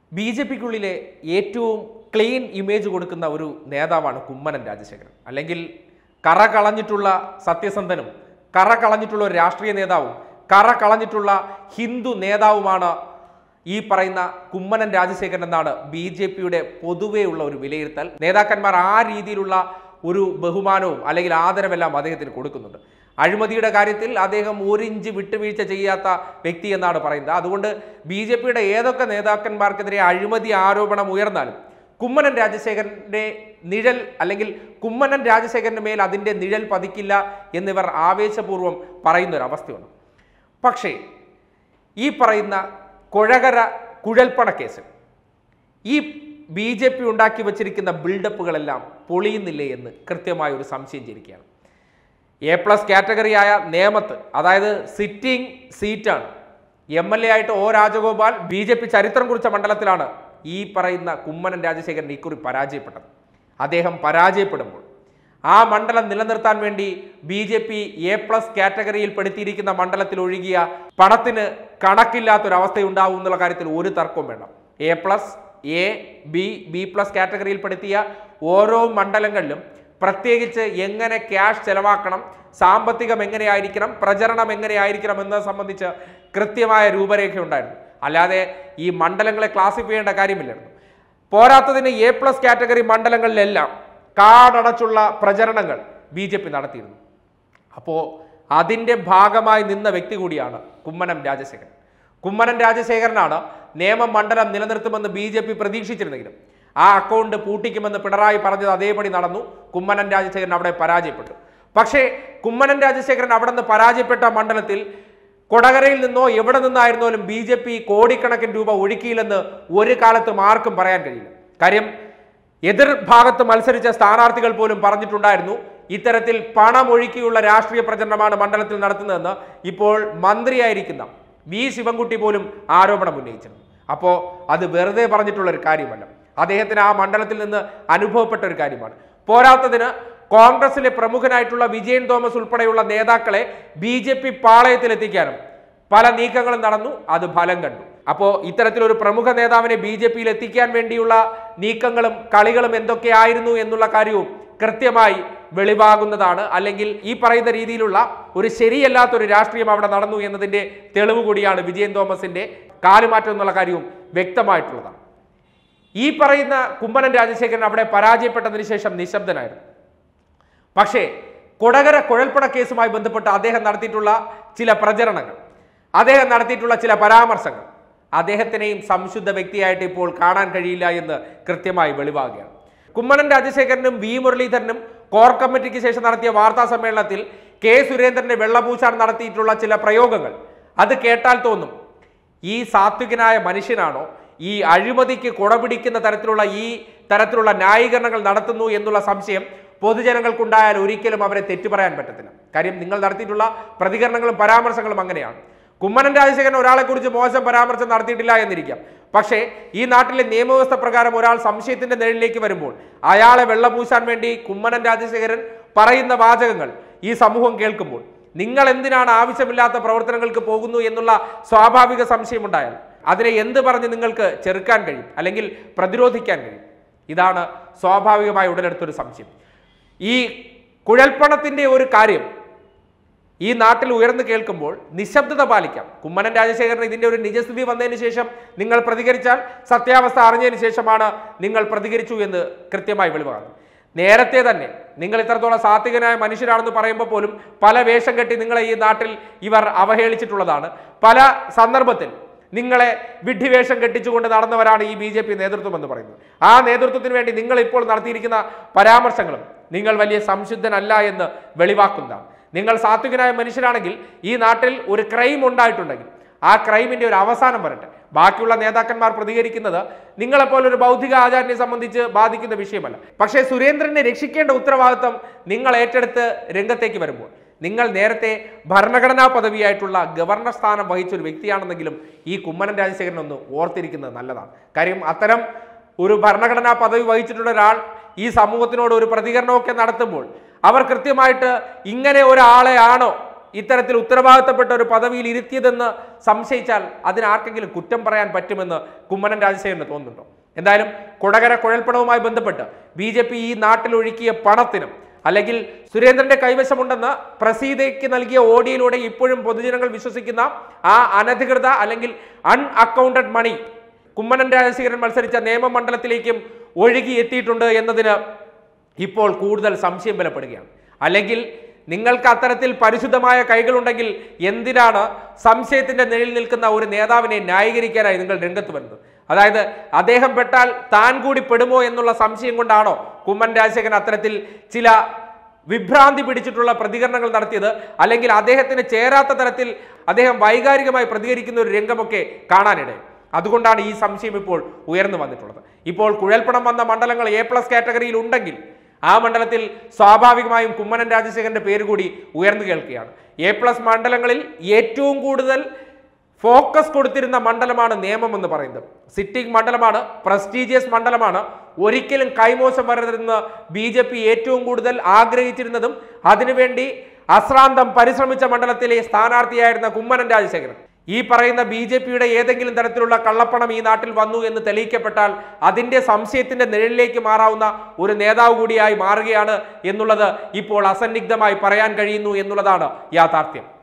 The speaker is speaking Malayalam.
ബി ജെ പിക്കുള്ളിലെ ഏറ്റവും ക്ലീൻ ഇമേജ് കൊടുക്കുന്ന ഒരു നേതാവാണ് കുമ്മനം രാജശേഖരൻ അല്ലെങ്കിൽ കറ കളഞ്ഞിട്ടുള്ള സത്യസന്ധനും കറ കളഞ്ഞിട്ടുള്ള ഒരു രാഷ്ട്രീയ നേതാവും കറ കളഞ്ഞിട്ടുള്ള ഹിന്ദു നേതാവുമാണ് ഈ പറയുന്ന കുമ്മനം രാജശേഖരൻ എന്നാണ് ബി ജെ പിയുടെ പൊതുവെയുള്ള ഒരു വിലയിരുത്തൽ നേതാക്കന്മാർ ആ രീതിയിലുള്ള ഒരു ബഹുമാനവും അല്ലെങ്കിൽ ആദരവെല്ലാം അദ്ദേഹത്തിന് കൊടുക്കുന്നുണ്ട് അഴിമതിയുടെ കാര്യത്തിൽ അദ്ദേഹം ഒരു ഇഞ്ച് വിട്ടുവീഴ്ച ചെയ്യാത്ത വ്യക്തി എന്നാണ് പറയുന്നത് അതുകൊണ്ട് ബി ജെ പിയുടെ ഏതൊക്കെ നേതാക്കന്മാർക്കെതിരെ അഴിമതി ആരോപണം ഉയർന്നാലും കുമ്മനം രാജശേഖരന്റെ നിഴൽ അല്ലെങ്കിൽ കുമ്മനം രാജശേഖരന്റെ മേൽ അതിൻ്റെ നിഴൽ പതിക്കില്ല എന്നിവർ ആവേശപൂർവ്വം പറയുന്ന ഒരു അവസ്ഥയുണ്ട് പക്ഷേ ഈ പറയുന്ന കൊഴകര കുഴൽപ്പണ കേസ് ഈ ബി ജെ പി ഉണ്ടാക്കി വച്ചിരിക്കുന്ന ബിൽഡപ്പുകളെല്ലാം പൊളിയുന്നില്ലേ എന്ന് കൃത്യമായ ഒരു സംശയം ചിരിക്കുകയാണ് എ പ്ലസ് കാറ്റഗറിയായ നേമത്ത് അതായത് സിറ്റിംഗ് സീറ്റാണ് എം എൽ എ ആയിട്ട് O Rajagopal B J P ചരിത്രം കുറിച്ച മണ്ഡലത്തിലാണ് ഈ പറയുന്ന കുമ്മനം രാജശേഖരൻ ഇക്കുറി പരാജയപ്പെട്ടത് അദ്ദേഹം പരാജയപ്പെടുമ്പോൾ ആ മണ്ഡലം നിലനിർത്താൻ വേണ്ടി B J P A plus കാറ്റഗറിയിൽ പെടുത്തിയിരിക്കുന്ന മണ്ഡലത്തിൽ ഒഴുകിയ പണത്തിന് കണക്കില്ലാത്തൊരവസ്ഥയുണ്ടാവും എന്നുള്ള കാര്യത്തിൽ ഒരു തർക്കവും വേണ്ട A plus A B B plus കാറ്റഗറിയിൽ പെടുത്തിയ ഓരോ മണ്ഡലങ്ങളിലും പ്രത്യേകിച്ച് എങ്ങനെ ക്യാഷ് ചെലവാക്കണം സാമ്പത്തികം എങ്ങനെയായിരിക്കണം പ്രചരണം എങ്ങനെയായിരിക്കണം എന്നത് സംബന്ധിച്ച് കൃത്യമായ രൂപരേഖ ഉണ്ടായിരുന്നു അല്ലാതെ ഈ മണ്ഡലങ്ങളെ ക്ലാസിഫൈ ചെയ്യേണ്ട കാര്യമില്ലായിരുന്നു പോരാത്തതിന് എ പ്ലസ് കാറ്റഗറി മണ്ഡലങ്ങളിലെല്ലാം കാടടച്ചുള്ള പ്രചരണങ്ങൾ ബി ജെ പി നടത്തിയിരുന്നു അപ്പോൾ അതിൻ്റെ ഭാഗമായി നിന്ന വ്യക്തി കൂടിയാണ് കുമ്മനം രാജശേഖരൻ കുമ്മനം രാജശേഖരനാണ് നിയമം മണ്ഡലം നിലനിർത്തുമെന്ന് ബി ജെ പി പ്രതീക്ഷിച്ചിരുന്നെങ്കിലും ആ അക്കൗണ്ട് പൂട്ടിക്കുമെന്ന് പിണറായി പറഞ്ഞത് അതേപടി നടന്നു കുമ്മനം രാജശേഖരൻ അവിടെ പരാജയപ്പെട്ടു പക്ഷേ കുമ്മനം രാജശേഖരൻ അവിടെ നിന്ന് പരാജയപ്പെട്ട മണ്ഡലത്തിൽ കൊടകരയിൽ നിന്നോ എവിടെ നിന്നായിരുന്നാലും ബി ജെ പി കോടിക്കണക്കിന് രൂപ ഒഴുക്കിയില്ലെന്ന് ഒരു കാലത്തും ആർക്കും പറയാൻ കഴിയില്ല കാര്യം എതിർ ഭാഗത്ത് മത്സരിച്ച സ്ഥാനാർത്ഥികൾ പോലും പറഞ്ഞിട്ടുണ്ടായിരുന്നു ഇത്തരത്തിൽ പണം ഒഴുക്കിയുള്ള രാഷ്ട്രീയ പ്രചരണമാണ് മണ്ഡലത്തിൽ നടത്തുന്നതെന്ന് ഇപ്പോൾ മന്ത്രിയായിരിക്കുന്ന വി ശിവൻകുട്ടി പോലും ആരോപണം ഉന്നയിച്ചിരുന്നു അപ്പോൾ അത് വെറുതെ പറഞ്ഞിട്ടുള്ള ഒരു കാര്യമല്ല അദ്ദേഹത്തിന് ആ മണ്ഡലത്തിൽ നിന്ന് അനുഭവപ്പെട്ട ഒരു കാര്യമാണ് പോരാത്തതിന് കോൺഗ്രസിലെ പ്രമുഖനായിട്ടുള്ള വിജയൻ തോമസ് ഉൾപ്പെടെയുള്ള നേതാക്കളെ ബി ജെ പി പാളയത്തിലെത്തിക്കാനും പല നീക്കങ്ങളും നടന്നു അത് ഫലം കണ്ടു അപ്പോൾ ഇത്തരത്തിലൊരു പ്രമുഖ നേതാവിനെ ബി ജെ പിയിൽ എത്തിക്കാൻ വേണ്ടിയുള്ള നീക്കങ്ങളും കളികളും എന്തൊക്കെയായിരുന്നു എന്നുള്ള കാര്യവും കൃത്യമായി വെളിവാകുന്നതാണ് അല്ലെങ്കിൽ ഈ പറയുന്ന രീതിയിലുള്ള ഒരു ശരിയല്ലാത്തൊരു രാഷ്ട്രീയം അവിടെ നടന്നു എന്നതിന്റെ തെളിവ് കൂടിയാണ് വിജയൻ തോമസിന്റെ കാലുമാറ്റം എന്നുള്ള കാര്യവും വ്യക്തമായിട്ടുള്ളതാണ് ഈ പറയുന്ന കുമ്മനം രാജശേഖരൻ അവിടെ പരാജയപ്പെട്ടതിന് ശേഷം നിശബ്ദനായിരുന്നു പക്ഷേ കൊടകര കുഴൽപ്പണ കേസുമായി ബന്ധപ്പെട്ട് അദ്ദേഹം നടത്തിയിട്ടുള്ള ചില പ്രചരണങ്ങൾ അദ്ദേഹം നടത്തിയിട്ടുള്ള ചില പരാമർശങ്ങൾ അദ്ദേഹത്തിനെയും സംശുദ്ധ വ്യക്തിയായിട്ട് ഇപ്പോൾ കാണാൻ കഴിയില്ല എന്ന് കൃത്യമായി വെളിവാകുകയാണ് കുമ്മനം രാജശേഖരനും വി മുരളീധരനും കോർ കമ്മിറ്റിക്ക് ശേഷം നടത്തിയ വാർത്താ സമ്മേളനത്തിൽ കെ സുരേന്ദ്രന്റെ വെള്ളപൂശാൻ നടത്തിയിട്ടുള്ള ചില പ്രയോഗങ്ങൾ അത് കേട്ടാൽ തോന്നും ഈ സാത്വികനായ മനുഷ്യനാണോ ഈ അഴിമതിക്ക് കുടപിടിക്കുന്ന തരത്തിലുള്ള ഈ തരത്തിലുള്ള ന്യായീകരണങ്ങൾ നടത്തുന്നു എന്നുള്ള സംശയം പൊതുജനങ്ങൾക്കുണ്ടായാൽ ഒരിക്കലും അവരെ തെറ്റു പറയാൻ പറ്റത്തില്ല കാര്യം നിങ്ങൾ നടത്തിയിട്ടുള്ള പ്രതികരണങ്ങളും പരാമർശങ്ങളും അങ്ങനെയാണ് കുമ്മനം രാജശേഖരൻ ഒരാളെ കുറിച്ച് മോശം പരാമർശം നടത്തിയിട്ടില്ല എന്നിരിക്കാം പക്ഷേ ഈ നാട്ടിലെ നിയമവ്യവസ്ഥ പ്രകാരം ഒരാൾ സംശയത്തിന്റെ നിഴലിലേക്ക് വരുമ്പോൾ അയാളെ വെള്ളപൂശാൻ വേണ്ടി കുമ്മനം രാജശേഖരൻ പറയുന്ന വാചകങ്ങൾ ഈ സമൂഹം കേൾക്കുമ്പോൾ നിങ്ങൾ എന്തിനാണ് ആവശ്യമില്ലാത്ത പ്രവർത്തനങ്ങൾക്ക് പോകുന്നു എന്നുള്ള സ്വാഭാവിക സംശയമുണ്ടായാൽ അതിനെ എന്ത് പറഞ്ഞ് നിങ്ങൾക്ക് ചെറുക്കാൻ കഴിയും അല്ലെങ്കിൽ പ്രതിരോധിക്കാൻ കഴിയും ഇതാണ് സ്വാഭാവികമായി ഉടലെടുത്തൊരു സംശയം ഈ കുഴൽപ്പണത്തിന്റെ ഒരു കാര്യം ഈ നാട്ടിൽ ഉയർന്നു കേൾക്കുമ്പോൾ നിശബ്ദത പാലിക്കാം കുമ്മനം രാജശേഖരൻ ഇതിന്റെ ഒരു നിജസ്ഥിതി വന്നതിന് ശേഷം നിങ്ങൾ പ്രതികരിച്ചാൽ സത്യാവസ്ഥ അറിഞ്ഞതിന് ശേഷമാണ് നിങ്ങൾ പ്രതികരിച്ചു എന്ന് കൃത്യമായി വെളിവാകുന്നു നേരത്തെ തന്നെ നിങ്ങൾ ഇത്രത്തോളം സാത്വികനായ മനുഷ്യരാണെന്ന് പറയുമ്പോൾ പോലും പല വേഷം കെട്ടി നിങ്ങളെ ഈ നാട്ടിൽ ഇവർ അവഹേളിച്ചിട്ടുള്ളതാണ് പല സന്ദർഭത്തിൽ നിങ്ങളെ വിഡ്ഢിവേഷം കെട്ടിച്ചുകൊണ്ട് നടന്നവരാണ് ഈ ബി ജെ പി നേതൃത്വം എന്ന് പറയുന്നത് ആ നേതൃത്വത്തിന് വേണ്ടി നിങ്ങൾ ഇപ്പോൾ നടത്തിയിരിക്കുന്ന പരാമർശങ്ങളും നിങ്ങൾ വലിയ സംശുദ്ധനല്ല എന്ന് വെളിവാക്കുന്നതാണ് നിങ്ങൾ സാത്വികനായ മനുഷ്യരാണെങ്കിൽ ഈ നാട്ടിൽ ഒരു ക്രൈം ഉണ്ടായിട്ടുണ്ടെങ്കിൽ ആ ക്രൈമിന്റെ ഒരു അവസാനം വരട്ടെ ബാക്കിയുള്ള നേതാക്കന്മാർ പ്രതികരിക്കുന്നത് നിങ്ങളെപ്പോലെ ഒരു ബൗദ്ധിക ആചാരനെ സംബന്ധിച്ച് ബാധിക്കുന്ന വിഷയമല്ല പക്ഷേ സുരേന്ദ്രനെ രക്ഷിക്കേണ്ട ഉത്തരവാദിത്തം നിങ്ങൾ ഏറ്റെടുത്ത് രംഗത്തേക്ക് വരുമ്പോൾ നിങ്ങൾ നേരത്തെ ഭരണഘടനാ പദവിയായിട്ടുള്ള ഗവർണർ സ്ഥാനം വഹിച്ച ഒരു വ്യക്തിയാണെന്നെങ്കിലും ഈ കുമ്മനം രാജശേഖരൻ ഒന്ന് ഓർത്തിരിക്കുന്നത് നല്ലതാണ് കാര്യം അത്തരം ഒരു ഭരണഘടനാ പദവി വഹിച്ചിട്ടുള്ള ഒരാൾ ഈ സമൂഹത്തിനോട് ഒരു പ്രതികരണമൊക്കെ നടത്തുമ്പോൾ അവർ കൃത്യമായിട്ട് ഇങ്ങനെ ഒരാളെ ആണോ ഇത്തരത്തിൽ ഉത്തരവാദിത്തപ്പെട്ട ഒരു പദവിയിൽ ഇരുത്തിയതെന്ന് സംശയിച്ചാൽ അതിനാർക്കെങ്കിലും കുറ്റം പറയാൻ പറ്റുമെന്ന് കുമ്മനം രാജശേഖരന് തോന്നുന്നുണ്ടോ എന്തായാലും കൊടകര കുഴൽപ്പണവുമായി ബന്ധപ്പെട്ട് ബി ജെ പി ഈ നാട്ടിൽ ഒഴുക്കിയ പണത്തിനും അല്ലെങ്കിൽ സുരേന്ദ്രന്റെ കൈവശമുണ്ടെന്ന് പ്രസീതയ്ക്ക് നൽകിയ ഓഡിയോയിലൂടെ ഇപ്പോഴും പൊതുജനങ്ങൾ വിശ്വസിക്കുന്ന ആ അനധികൃത അല്ലെങ്കിൽ unaccounted money Kummanam Rajasekharan മത്സരിച്ച നിയമമണ്ഡലത്തിലേക്കും ഒഴുകി എത്തിയിട്ടുണ്ട് എന്നതിന് ഇപ്പോൾ കൂടുതൽ സംശയം ബലപ്പെടുകയാണ് അല്ലെങ്കിൽ നിങ്ങൾക്ക് അത്തരത്തിൽ പരിശുദ്ധമായ കൈകളുണ്ടെങ്കിൽ എന്തിനാണ് സംശയത്തിന്റെ നിഴലിൽ നിൽക്കുന്ന ഒരു നേതാവിനെ ന്യായീകരിക്കാനായി നിങ്ങൾ രംഗത്ത് വരുന്നത് അതായത് അദ്ദേഹം പെട്ടാൽ താൻ കൂടി പെടുമോ എന്നുള്ള സംശയം കൊണ്ടാണോ കുമ്മൻ രാജശേഖരൻ അത്തരത്തിൽ ചില വിഭ്രാന്തി പിടിച്ചിട്ടുള്ള പ്രതികരണങ്ങൾ നടത്തിയത് അല്ലെങ്കിൽ അദ്ദേഹത്തിന് ചേരാത്ത തരത്തിൽ അദ്ദേഹം വൈകാരികമായി പ്രതികരിക്കുന്ന ഒരു രംഗമൊക്കെ കാണാനിടയും അതുകൊണ്ടാണ് ഈ സംശയം ഇപ്പോൾ ഉയർന്നു വന്നിട്ടുള്ളത് ഇപ്പോൾ കുഴൽപ്പണം വന്ന മണ്ഡലങ്ങൾ എ പ്ലസ് കാറ്റഗറിയിൽ ഉണ്ടെങ്കിൽ ആ മണ്ഡലത്തിൽ സ്വാഭാവികമായും കുമ്മനം രാജശേഖരന്റെ പേര് കൂടി ഉയർന്നു കേൾക്കുകയാണ് എ പ്ലസ് മണ്ഡലങ്ങളിൽ ഏറ്റവും കൂടുതൽ ഫോക്കസ് കൊടുത്തിരുന്ന മണ്ഡലമാണ് നിയമം എന്ന് പറയുന്നത് സിറ്റിംഗ് മണ്ഡലമാണ് പ്രസ്റ്റീജിയസ് മണ്ഡലമാണ് ഒരിക്കലും കൈമോശം വരരുതെന്ന് ബി ജെ പി ഏറ്റവും കൂടുതൽ ആഗ്രഹിച്ചിരുന്നതും അതിനുവേണ്ടി അശ്രാന്തം പരിശ്രമിച്ച മണ്ഡലത്തിലെ സ്ഥാനാർത്ഥിയായിരുന്ന കുമ്മനം രാജശേഖരൻ ഈ പറയുന്ന ബി ജെ പിയുടെ ഏതെങ്കിലും തരത്തിലുള്ള കള്ളപ്പണം ഈ നാട്ടിൽ വന്നു എന്ന് തെളിയിക്കപ്പെട്ടാൽ അതിന്റെ സംശയത്തിന്റെ നിഴലിലേക്ക് മാറാവുന്ന ഒരു നേതാവ് കൂടിയായി മാറുകയാണ് എന്നുള്ളത് ഇപ്പോൾ അസന്നിഗ്ധമായി പറയാൻ കഴിയുന്നു എന്നുള്ളതാണ് യാഥാർത്ഥ്യം